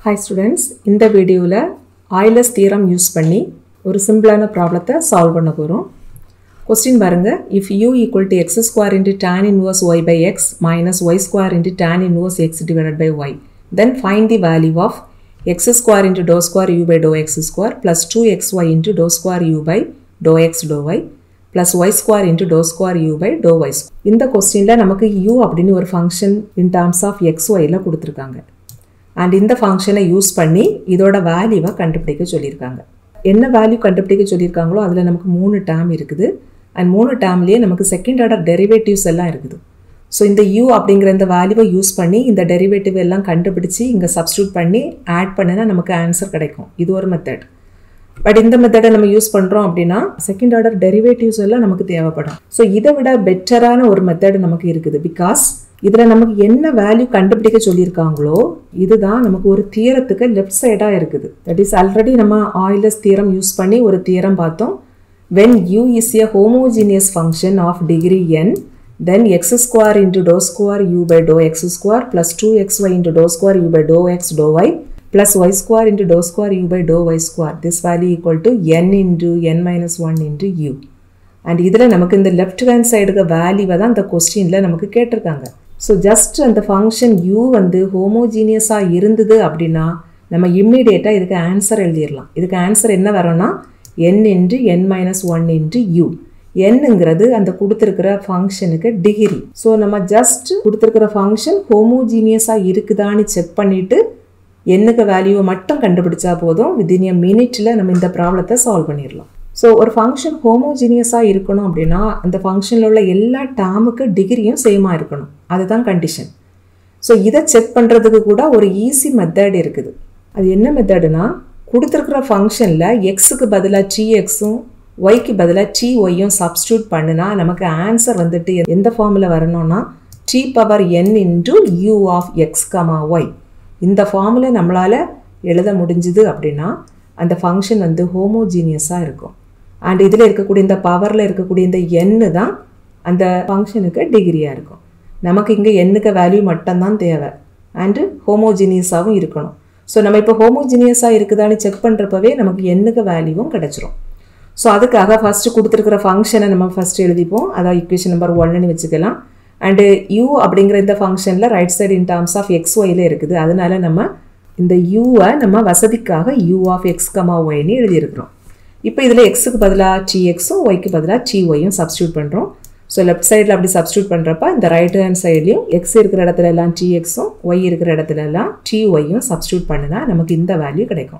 hi students இந்த வீடியோவில் ஆயிலஸ் தீரம் யூஸ் பண்ணி ஒரு சிம்பிளான ப்ராப்ளத்தை சால்வ் பண்ண போகிறோம் கொஸ்டின் பாருங்க if u equal to x square into tan inverse y by x minus y square into tan inverse x divided by y then find the value of x square into doe square u by doe x square plus two x y into doe square u by doe x doe y plus y square into doe square u by doe y இந்த கொஸ்டினில் நமக்கு u அப்படின்னு ஒரு function in terms of x ஒய்யில் கொடுத்துருக்காங்க and இந்த ஃபங்க்ஷனை use பண்ணி இதோட வேல்யூவை கண்டுபிடிக்க சொல்லியிருக்காங்க என்ன வேல்யூ கண்டுபிடிக்க சொல்லியிருக்காங்களோ அதில் நமக்கு மூணு டேம் இருக்குது அண்ட் மூணு டேம்லேயே நமக்கு செகண்ட் ஆர்டர் டெரிவேட்டிவ்ஸ் எல்லாம் இருக்குது ஸோ இந்த யூ அப்படிங்கிற இந்த வேல்யூவை யூஸ் பண்ணி இந்த டெரிவேட்டிவ் எல்லாம் கண்டுபிடிச்சி இங்கே சப்ஸ்டியூட் பண்ணி ஆட் பண்ணினா நமக்கு ஆன்சர் கிடைக்கும் இது ஒரு மெத்தட் பட் இந்த மெத்தடை நம்ம யூஸ் பண்ணுறோம் அப்படின்னா செகண்ட் ஆர்டர் டெரிவேட்டிவ்ஸ் எல்லாம் நமக்கு தேவைப்படும் ஸோ இதை விட பெட்டரான ஒரு மெத்தட் நமக்கு இருக்குது பிகாஸ் இதில் நமக்கு என்ன வேல்யூ கண்டுபிடிக்க சொல்லியிருக்காங்களோ இதுதான் நமக்கு ஒரு தியரத்துக்கு லெஃப்ட் சைடாக இருக்குது தட் இஸ் ஆல்ரெடி நம்ம ஆயிலஸ் தியரம் யூஸ் பண்ணி ஒரு தியரம் பார்த்தோம் when u is a homogeneous function of degree n then x square into dou square u by dou x square plus 2xy into dou square u by dou x dou y plus y square into dou square u by dou y square this value equal to n into n minus 1 into u and இதில் நமக்கு இந்த left hand சைடுக்கு வேல்யூவை தான் இந்த கொஸ்டினில் நமக்கு கேட்டிருக்காங்க ஸோ ஜஸ்ட் அந்த ஃபங்க்ஷன் u வந்து ஹோமோஜீனியஸாக இருந்தது அப்படின்னா நம்ம இம்மிடியேட்டாக இதுக்கு ஆன்சர் எழுதிடலாம் இதுக்கு ஆன்சர் என்ன வரும்னா n into n minus one into u என்னங்கிறது அந்த கொடுத்துருக்கிற ஃபங்க்ஷனுக்கு டிகிரி ஸோ நம்ம ஜஸ்ட் கொடுத்துருக்கிற ஃபங்க்ஷன் ஹோமோஜீனியஸாக இருக்குதான்னு செக் பண்ணிவிட்டு என்னுக்கு வேல்யூவை மட்டும் கண்டுபிடிச்சா போதும் வித்தின் எ மினிட்டில் நம்ம இந்த ப்ராப்ளத்தை சால்வ் பண்ணிடலாம் ஸோ ஒரு ஃபங்க்ஷன் ஹோமோஜீனியஸாக இருக்கணும் அப்படின்னா அந்த ஃபங்க்ஷனில் உள்ள எல்லா டேமுக்கு டிகிரியும் சேமாக இருக்கணும் அதுதான் கண்டிஷன் ஸோ இதை செக் பண்ணுறதுக்கு கூட ஒரு ஈஸி மெத்தட் இருக்குது அது என்ன மெத்தடுனா கொடுத்துருக்குற ஃபங்க்ஷனில் எக்ஸுக்கு பதிலாக டி எக்ஸும் ஒய்க்கு பதிலாக டி ஒய்யும் சப்ஸ்டியூட் பண்ணுனா நமக்கு ஆன்சர் வந்துட்டு எந்த ஃபார்மில் வரணும்னா t power n into u of x comma y இந்த ஃபார்மில் நம்மளால் எழுத முடிஞ்சுது அப்படின்னா அந்த ஃபங்க்ஷன் வந்து ஹோமோஜீனியஸாக இருக்கும் அண்ட் இதில் இருக்கக்கூடிய இந்த பவரில் இருக்கக்கூடிய இந்த எண்ணு தான் அந்த ஃபங்க்ஷனுக்கு டிகிரியாக இருக்கும் நமக்கு இங்கே எண்ணுக்கு வேல்யூ மட்டும்தான் தேவை அண்டு ஹோமோஜீனியஸாகவும் இருக்கணும் ஸோ நம்ம இப்போ ஹோமோஜினியஸாக இருக்குதான்னு செக் பண்ணுறப்பவே நமக்கு எண்ணுக்கு வேல்யூவும் கிடச்சிரும் ஸோ அதுக்காக ஃபஸ்ட்டு கொடுத்துருக்கிற ஃபங்க்ஷனை நம்ம ஃபஸ்ட்டு எழுதிப்போம் அதான் இக்குவேஷன் நம்பர் ஒன்னு வச்சுக்கலாம் அண்டு யூ அப்படிங்கிற இந்த ஃபங்க்ஷனில் right side in terms of x ஒயில் இருக்குது அதனால நம்ம இந்த யூவை நம்ம வசதிக்காக யூ ஆஃப் எக்ஸ் கமா ஒய்னு எழுதியிருக்கிறோம் இப்போ இதில் எக்ஸுக்கு பதிலாக டி எக்ஸும் ஒய்க்கு பதிலாக டி ஒய்யும் சப்ஸ்டியூட் பண்ணுறோம் ஸோ லெஃப்ட் சைடில் அப்படி சப்ஸ்டியூட் பண்ணுறப்ப இந்த ரைட் ஹேண்ட் சைட்லையும் எக்ஸ் இருக்கிற இடத்துல எல்லாம் டி எக்ஸும் ஒய் இருக்கிற இடத்துல எல்லாம் டி ஒய்யும் சப்ஸ்டியூட் பண்ணினா நமக்கு இந்த வேல்யூ கிடைக்கும்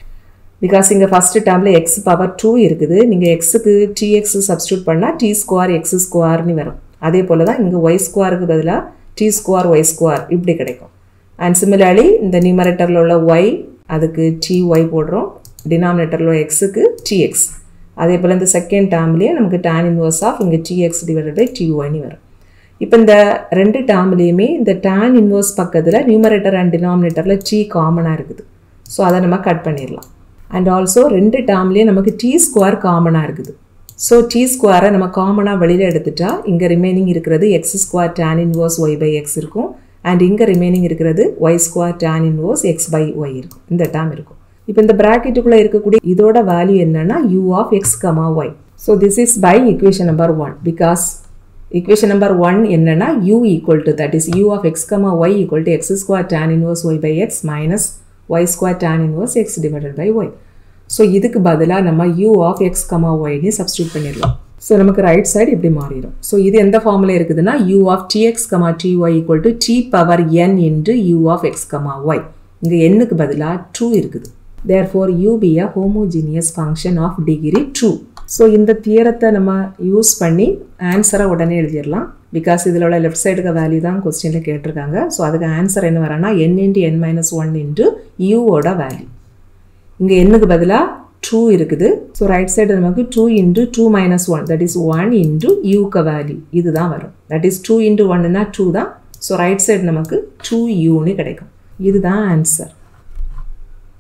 பிகாஸ் இங்கே ஃபஸ்ட்டு டேர்மில் எக்ஸ் பவர் டூ இருக்குது நீங்கள் எக்ஸுக்கு டி எக்ஸ் சப்ஸ்டியூட் பண்ணால் டி ஸ்கொயர் எக்ஸ் ஸ்கொயர்னு வரும் அதே போல் தான் இங்கே ஒய் ஸ்கொயருக்கு பதிலாக டி ஸ்கொயர் ஒய் ஸ்கொயர் இப்படி கிடைக்கும் அண்ட் சிமிலர்லி இந்த நியூமரேட்டரில் உள்ள ஒய் அதுக்கு டி ஒய் போடுறோம் டினாமினேட்டரில் உள்ள எக்ஸுக்கு டி எக்ஸ் அதே போல் இந்த செகண்ட் டேர்ம்லேயே நமக்கு டேன் இன்வர்ஸ் ஆஃப் இங்கே டிஎக்ஸ் டிவைடட் பை டிஒய்னு வரும் இப்போ இந்த ரெண்டு டேர்ம்லேயுமே இந்த டேன் இன்வர்ஸ் பக்கத்தில் நியூமரேட்டர் அண்ட் டினாமினேட்டரில் டி காமனாக இருக்குது ஸோ அதை நம்ம கட் பண்ணிடலாம் அண்ட் ஆல்சோ ரெண்டு டேர்ம்லேயே நமக்கு டி ஸ்கொயர் காமனாக இருக்குது ஸோ டி ஸ்கொயரை நம்ம காமனாக வெளியில் எடுத்துட்டா இங்கே ரிமைனிங் இருக்கிறது x square tan inverse y by x இருக்கும் அண்ட் இங்கே ரிமைனிங் இருக்கிறது y square tan inverse x by y இருக்கும் இந்த டேர்ம் இருக்கும் இப்போ இந்த ப்ராக்கெட்டுக்குள்ளே இருக்கக்கூடிய இதோட வேல்யூ என்னன்னா u of x comma y so this is by equation number one because equation number one என்னன்னா u equal to that is u of x comma y equal to x square tan inverse y by x minus y square tan inverse x divided by y so இதுக்கு பதிலாக நம்ம u of x comma ஒய்னு substitute பண்ணிடலாம் so நமக்கு right side இப்படி மாறிடும் so இது எந்த ஃபார்மில் இருக்குதுன்னா u of t x comma t y equal to t power n into u of x comma y இங்கே எண்ணுக்கு பதிலாக டூ இருக்குது therefore u be a homogeneous function of degree 2 so இந்த தியரத்தை நம்ம யூஸ் பண்ணி ஆன்சரை உடனே எழுதிடலாம் பிகாஸ் இதில் உள்ள லெஃப்ட் சைடுக்கு வேல்யூ தான் கொஸ்டினில் கேட்டிருக்காங்க ஸோ அதுக்கு ஆன்சர் என்ன வரனா n into n minus one into யூவோட வேல்யூ இங்கே என்னுக்கு பதிலாக டூ இருக்குது ஸோ ரைட் சைடு நமக்கு two into two minus one that is one into யூக்கு வேல்யூ இதுதான் வரும் தட் இஸ் டூ இன்ட்டு ஒன்னுனா டூ தான் ஸோ ரைட் சைடு நமக்கு டூ யூன்னு கிடைக்கும் இதுதான் ஆன்சர்